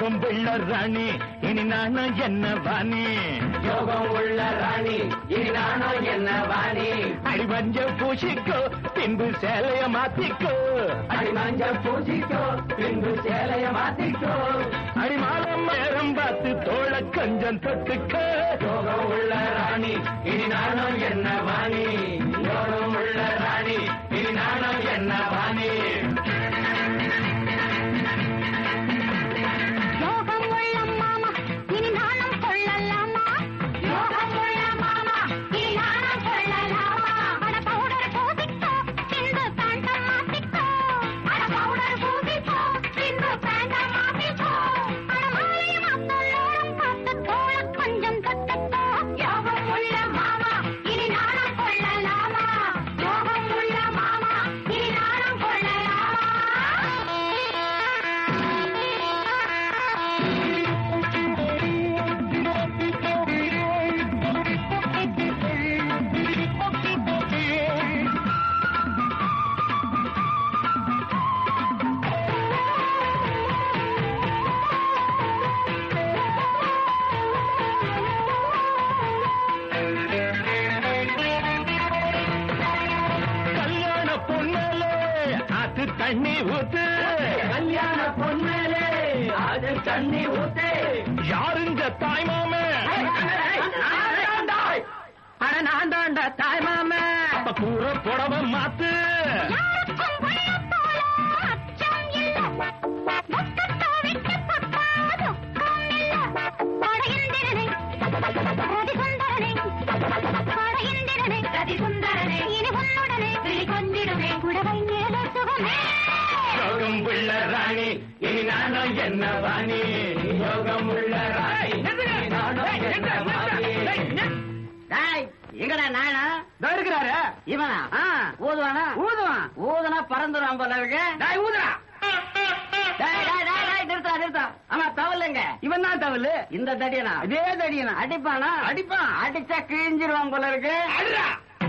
யோகம் உள்ள ராணி இனி நானும் என்ன வாணி யோகம் உள்ள ராணி இனி நானும் என்ன வாணி அடி மஞ்ச பூசிக்கோ பின்பு சேலைய மாத்திக்கோ அடி மஞ்ச பூசிக்கோ பின்பு சேலைய மாத்திக்கோ அடி மாதம் நேரம் பார்த்து தோள கொஞ்சம் தொட்டுக்கோ யோகம் உள்ள ராணி இனி நானும் என்ன வாணி யோகம் உள்ள ராணி இனி நானும் என்ன வாணி யோகம் உள்ள மாமா இனி நானும் கொள்ளலாமா யோகம் உள்ள மாமா இனி நானும் கொள்ளலாமா அட பவுடர் பூசிக்கோ பின்பு பேண்ட மாத்திக்கோ அட பவுடர் பூசிக்கோ பின்பு பேண்ட மாத்திக்கோ அட மாலைய மாத்தலோரம் பார்த்து தோள கொஞ்சம் தொட்டுக்கோ யோகம் உள்ள மாமா இனி நானும் கொள்ளலாமா யோகம் உள்ள மாமா இனி நானும் கொள்ளலாமா கல்யாண பொண்ணலே அது தண்ணி ஊத்து கல்யாண பொண்ணலே அது தண்ணி ஊத்தே யாருங்க தாய்மாமே அட நான் தாண்டா தாய் மாமே அப்ப கூற புடவ மாத்து யாருக்கும் உள்ள போல அச்சம் இல்ல துக்கத்தோ விட்டு பட்டா துக்கம் இல்ல படையந்திரனை ரதி சுந்தரனை படையந்திரனை ரதி சுந்தரனை இனி உன்னுடனே விழி கொண்டிடுமே புடவை மேலே சுகமே யோகம் உள்ள ராணி இனி நானும் என்ன வாணி யோகம் உள்ள ராணி இனி நானும் என்ன வாணி எங்கடா நாயனா இருக்கிறாரு இவனா ஊதுவானா ஊதுவான் ஊதுனா பறந்துடும் போல இருக்கு டேய் ஊதுறா டேய், டேய், டேய், டேய், நிறுத்தா நிறுத்தா ஆமா தவலுங்க இவன் தான் தவலு இந்த தடியனா அதே தடியனா அடிப்பானா அடிப்பான் அடிச்சா கிழிஞ்சிருவான் போல இருக்கு அடிடா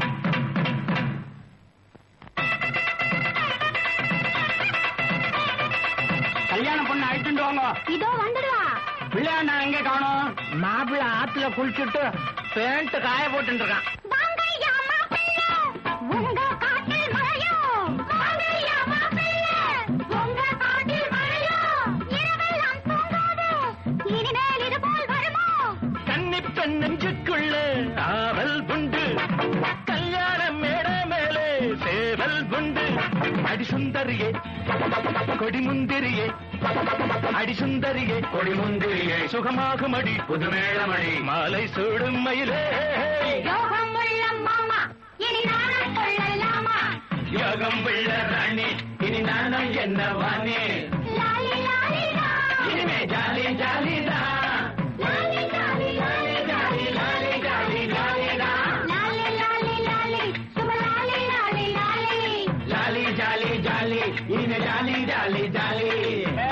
கல்யாணம் பொண்ணு அழைச்சுட்டு வாங்க இதோ வந்துடுவா பிள்ளையாண்டா எங்க காணோம் மாப்பிள்ள ஆத்துல குளிச்சுட்டு பேண்ட் காய போட்டு இருக்கான் வாங்கய்யா மாப்பிள்ளை உங்க காட்டில் மழையோ வாங்கய்யா மாப்பிள்ளை உங்க காட்டில் மழையோ இரவெல்லாம் தூங்காது இனிமேல் இது போல் வருமோ கன்னி பெண் நெஞ்சுக்குள்ள ஆவல் குண்டு கல்யாண மேட மேலே சேவல் குண்டு அடி சுந்தரியே கொடிமுந்திரியே அடி சுந்தரியே கொடி முந்திரியே சுகமாகும் அடி புது மேளமணி மாலை சூடும் மயிலே